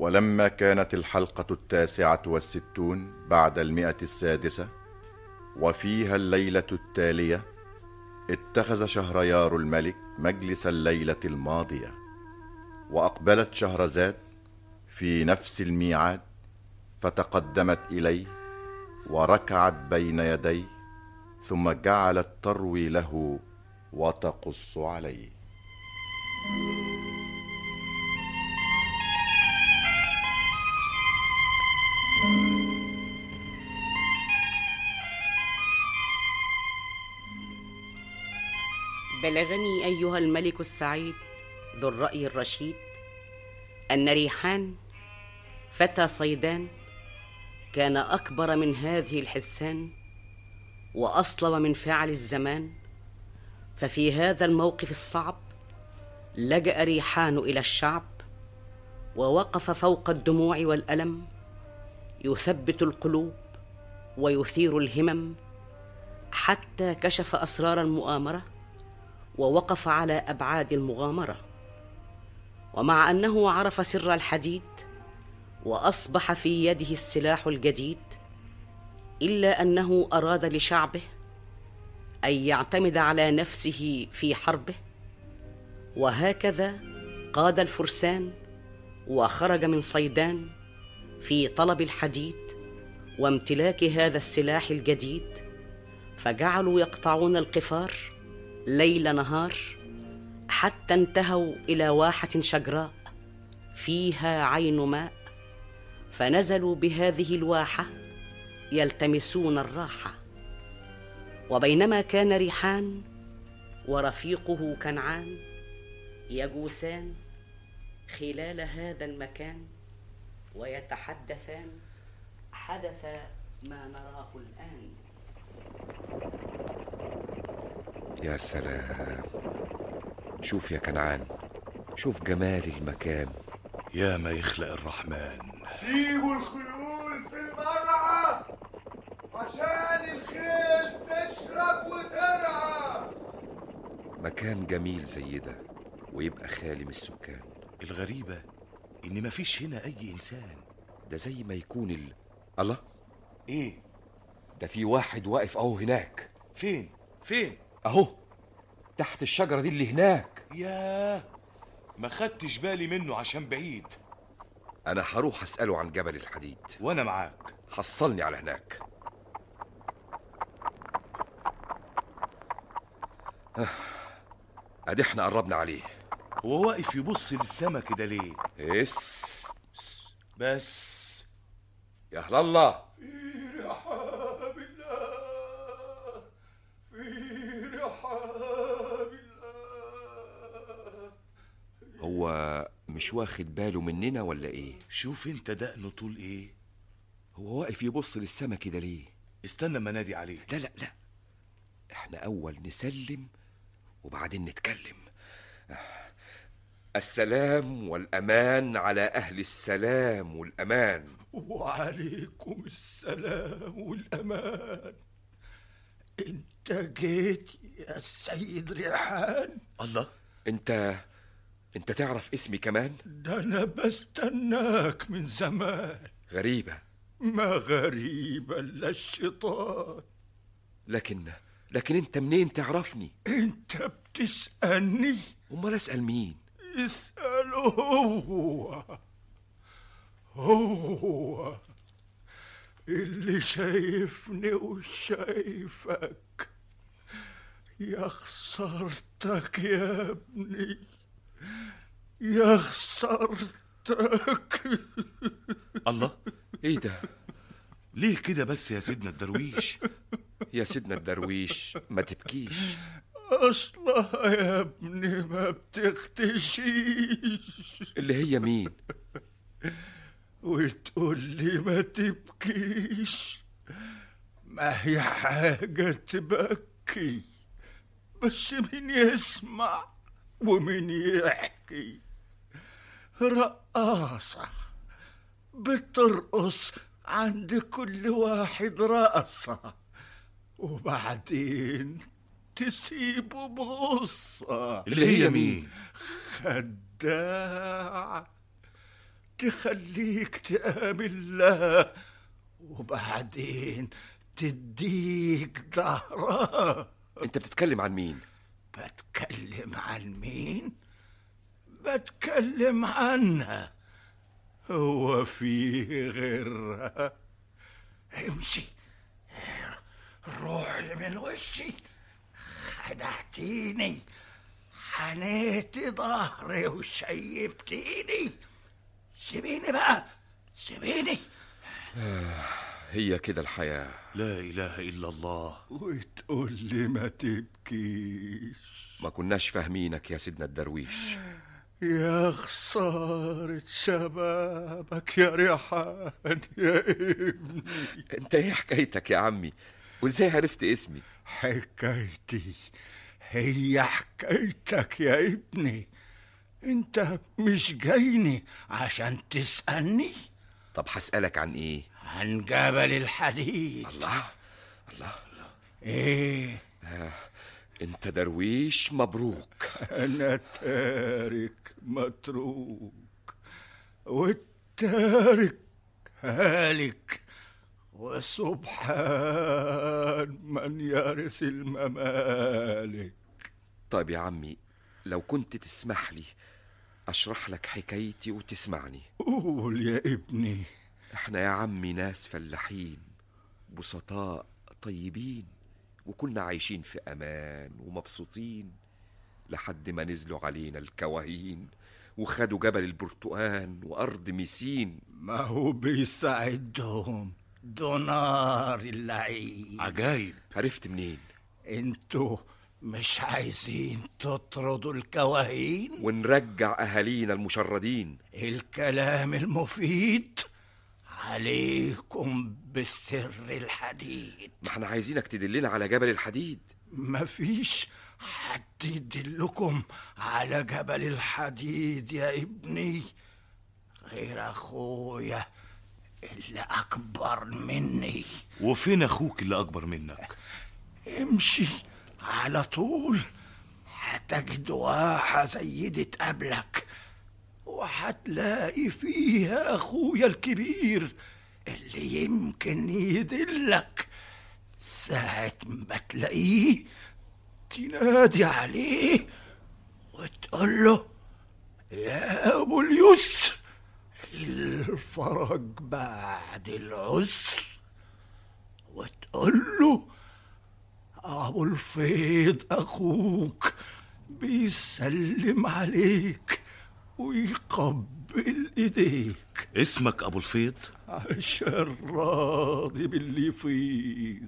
ولما كانت الحلقة التاسعة والستون بعد المئة السادسة وفيها الليلة التالية اتخذ شهريار الملك مجلس الليلة الماضية وأقبلت شهرزاد في نفس الميعاد فتقدمت إليه وركعت بين يديه ثم جعلت تروي له وتقص عليه بلغني ايها الملك السعيد ذو الراي الرشيد ان ريحان فتى صيدان كان اكبر من هذه الحسان واصلب من فعل الزمان ففي هذا الموقف الصعب لجا ريحان الى الشعب ووقف فوق الدموع والالم يثبت القلوب ويثير الهمم حتى كشف اسرار المؤامره ووقف على ابعاد المغامره ومع انه عرف سر الحديد واصبح في يده السلاح الجديد الا انه اراد لشعبه ان يعتمد على نفسه في حربه وهكذا قاد الفرسان وخرج من صيدان في طلب الحديد وامتلاك هذا السلاح الجديد فجعلوا يقطعون القفار ليل نهار حتى انتهوا الى واحه شجراء فيها عين ماء فنزلوا بهذه الواحه يلتمسون الراحه وبينما كان ريحان ورفيقه كنعان يجوسان خلال هذا المكان ويتحدثان حدث ما نراه الان يا سلام شوف يا كنعان شوف جمال المكان يا ما يخلق الرحمن سيبوا الخيول في المرعى عشان الخيل تشرب وترعى مكان جميل زي ده ويبقى خالي من السكان الغريبة إن مفيش هنا أي إنسان ده زي ما يكون ال... الله إيه؟ ده في واحد واقف اهو هناك فين؟ فين؟ اهو تحت الشجرة دي اللي هناك ياه ما خدتش بالي منه عشان بعيد انا هروح اسأله عن جبل الحديد وأنا معاك حصلني على هناك آه، ادي احنا قربنا عليه هو واقف يبص للسما كده ليه؟ اس بس يا اهل الله في رحاب الله في رحاب الله هو مش واخد باله مننا ولا ايه شوف انت دقنه طول ايه هو واقف يبص للسما كده ليه استنى ما نادي عليه لا لا لا احنا اول نسلم وبعدين نتكلم السلام والامان على اهل السلام والامان وعليكم السلام والأمان انت جيت يا سيد ريحان الله انت انت تعرف اسمي كمان ده انا بستناك من زمان غريبة ما غريب الا الشيطان لكن لكن انت منين تعرفني انت بتسألني امال اسأل مين اسأله هو هو اللي شايفني وشايفك يا خسارتك يا ابني يا خسارتك الله ايه ده ليه كده بس يا سيدنا الدرويش يا سيدنا الدرويش ما تبكيش اصلها يا ابني ما بتختشيش اللي هي مين وتقول لي ما تبكيش ما هي حاجة تبكي بس مين يسمع ومين يحكي رقاصة بترقص عند كل واحد رقصة وبعدين تسيبه بغصة اللي هي مين خداع تخليك تقابل لها وبعدين تديك ظهرها انت بتتكلم عن مين بتكلم عن مين؟ بتكلم عنها هو في غيرها امشي روحي من وشي خدعتيني حنيتي ظهري وشيبتيني سيبيني بقى سيبيني هي كده الحياة لا اله الا الله وتقول لي ما تبكيش ما كناش فاهمينك يا سيدنا الدرويش يا خسارة شبابك يا ريحان يا ابني انت ايه حكايتك يا عمي وازاي عرفت اسمي حكايتي هي حكايتك يا ابني انت مش جايني عشان تسألني طب هسألك عن ايه عن جبل الحديد الله ايه انت درويش مبروك انا تارك متروك والتارك هالك وسبحان من يرث الممالك طيب يا عمي لو كنت تسمح لي اشرح لك حكايتي وتسمعني قول يا ابني احنا يا عمي ناس فلاحين بسطاء طيبين وكنا عايشين في امان ومبسوطين لحد ما نزلوا علينا الكواهين وخدوا جبل البرتقان وارض ميسين ما هو بيساعدهم دونار اللعين عجايب عرفت منين انتوا مش عايزين تطردوا الكواهين ونرجع اهالينا المشردين الكلام المفيد عليكم بالسر الحديد ما احنا عايزينك تدلنا على جبل الحديد مفيش حد يدلكم على جبل الحديد يا ابني غير اخويا اللي اكبر مني وفين اخوك اللي اكبر منك امشي على طول هتجد واحة زي دي تقابلك وهتلاقي فيها اخويا الكبير اللي يمكن يدلك ساعة ما تلاقيه تنادي عليه وتقول له يا ابو اليسر الفرج بعد العسر وتقول له أبو الفيض أخوك بيسلم عليك ويقبل إيديك اسمك ابو الفيض عشان راضي باللي يفيض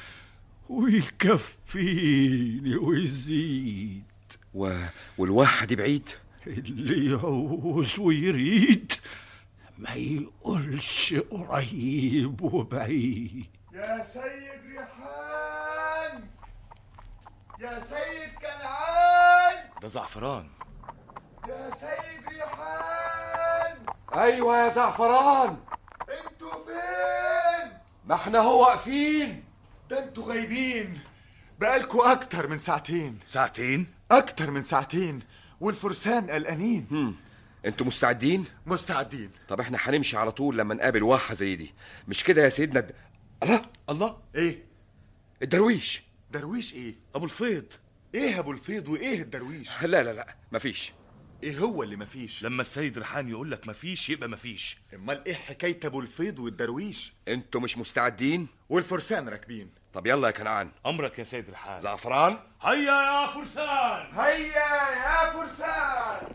ويكفيني ويزيد و... والواحد بعيد اللي يعوز ويريد ما يقولش قريب وبعيد يا سيد ريحان يا سيد كنعان ده زعفران يا سيد ريحان ايوه يا زعفران انتوا فين ما احنا هو واقفين ده انتوا غايبين بقالكوا اكتر من ساعتين ساعتين اكتر من ساعتين والفرسان قلقانين انتوا مستعدين مستعدين طب احنا هنمشي على طول لما نقابل واحة زي دي مش كده يا سيدنا الد... الله الله ايه الدرويش درويش ايه ابو الفيض ايه ابو الفيض وايه الدرويش لا لا لا مفيش ايه هو اللي مفيش لما السيد ريحان يقول لك مفيش يبقى مفيش امال ايه حكايه ابو الفيض والدرويش انتوا مش مستعدين والفرسان راكبين طب يلا يا كنعان امرك يا سيد ريحان زعفران هيا يا فرسان هيا يا فرسان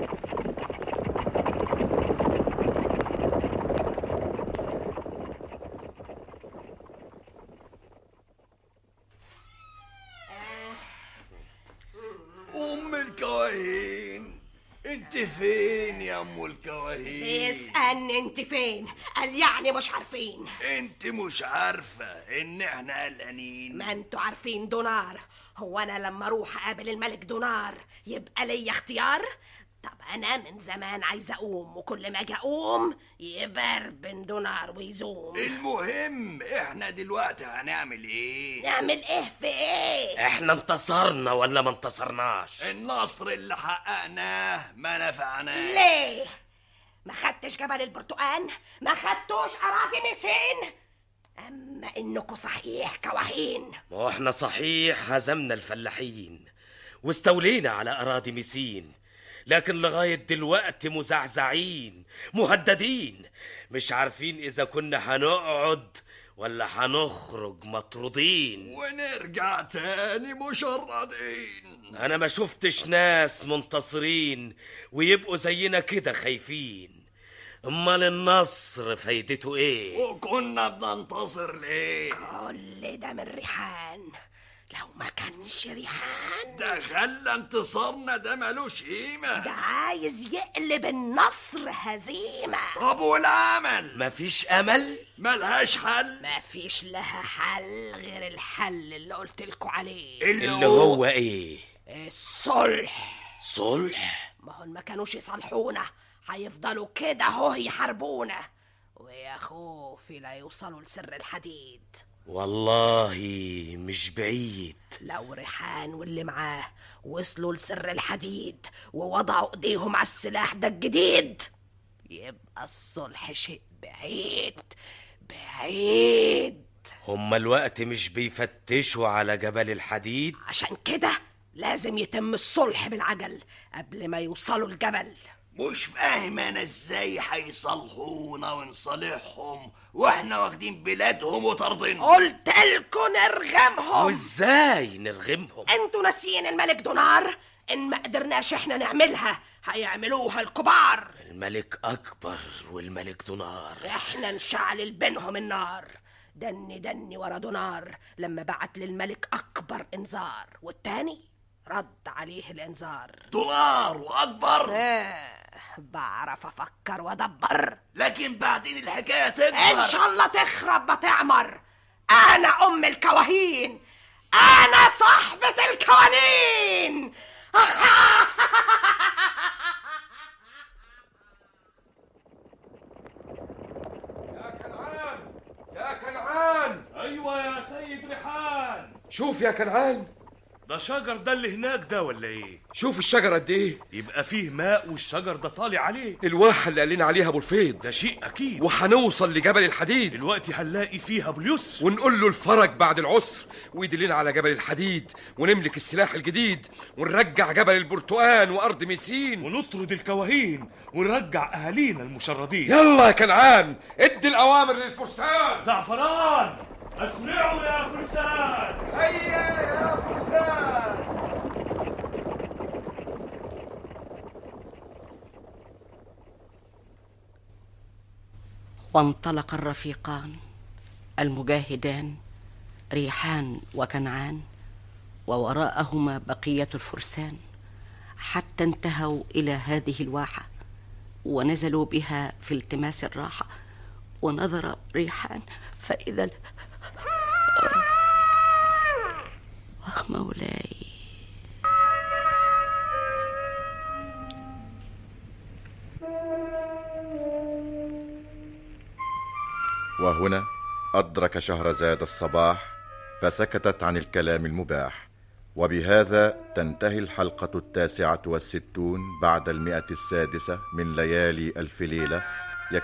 أم الكواهين أنت فين يا أم الكواهين؟ بيسألني انت فين قال يعني مش عارفين أنت مش عارفة إن إحنا قلقانين ما انتوا عارفين دونار هو انا لما اروح اقابل الملك دونار يبقى ليا اختيار طب انا من زمان عايزه اقوم وكل ما اجي اقوم يبربن دونار ويزوم المهم إحنا دلوقتي هنعمل إيه؟ نعمل ايه في ايه احنا انتصرنا ولا ما انتصرناش النصر اللي حققناه ما نفعناش ليه ما خدت خدتش جبل البرتقال ما خدتوش اراضي ميسين اما انكوا صحيح كواهين ما هو احنا صحيح هزمنا الفلاحين واستولينا على أراضي ميسين لكن لغاية دلوقتي مزعزعين مهددين مش عارفين إذا كنا هنقعد ولا هنخرج مطرودين ونرجع تاني مشردين أنا ما شفتش ناس منتصرين ويبقوا زينا كده خايفين أمال النصر فايدته إيه؟ وكنا بننتصر ليه كل ده من ريحان لو ما كانش ريحان ده خلى انتصارنا ده ملوش قيمة ده عايز يقلب النصر هزيمة طب والعمل مفيش أمل؟ ملهاش حل ما فيش لها حل غير الحل اللي قلت لكم عليه اللي هو إيه؟ الصلح صلح؟ ما هو ما كانوش يصالحونا هيفضلوا كده اهو يحاربونا ويا خوفي لا يوصلوا لسر الحديد والله مش بعيد لو ريحان واللي معاه وصلوا لسر الحديد ووضعوا ايديهم على السلاح ده الجديد يبقى الصلح شيء بعيد بعيد هما الوقت مش بيفتشوا على جبل الحديد عشان كده لازم يتم الصلح بالعجل قبل ما يوصلوا الجبل مش فاهم انا ازاي هيصالحونا ونصالحهم واحنا واخدين بلادهم وطردينهم قلت لكم نرغمهم وازاي نرغمهم انتوا ناسيين الملك دونار ان ما قدرناش احنا نعملها هيعملوها الكبار الملك اكبر والملك دونار احنا نشعل بينهم النار دني دني ورا دونار لما بعت للملك اكبر انذار والتاني رد عليه الانذار دولار واكبر آه بعرف افكر وادبر لكن بعدين الحكايه ان تكبر شاء الله تخرب ما تعمر انا ام الكواهين انا صاحبة الكوانين يا كنعان يا كنعان ايوه يا سيد ريحان شوف يا كنعان ده شجر ده اللي هناك ده ولا ايه شوف الشجرة قد ايه يبقى فيه ماء والشجر ده طالع عليه الواحة اللي قال لنا عليها ابو الفيض ده شيء اكيد وهنوصل لجبل الحديد دلوقتي هنلاقي فيها باليسر ونقول له الفرج بعد العسر ويدلنا على جبل الحديد ونملك السلاح الجديد ونرجع جبل البرتقال وارض ميسين ونطرد الكواهين ونرجع اهالينا المشردين يلا يا كنعان ادي الاوامر للفرسان زعفران اسمعوا يا فرسان هيا يا فرسان وانطلق الرفيقان المجاهدان ريحان وكنعان ووراءهما بقيه الفرسان حتى انتهوا الى هذه الواحه ونزلوا بها في التماس الراحه ونظر ريحان فاذا ال- آه مولاي وهنا أدرك شهرزاد الصباح فسكتت عن الكلام المباح وبهذا تنتهي الحلقة التاسعة والستون بعد المئة السادسة من ليالي ألف ليلة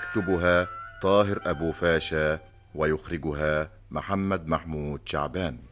يكتبها طاهر أبو فاشا ويخرجها محمد محمود شعبان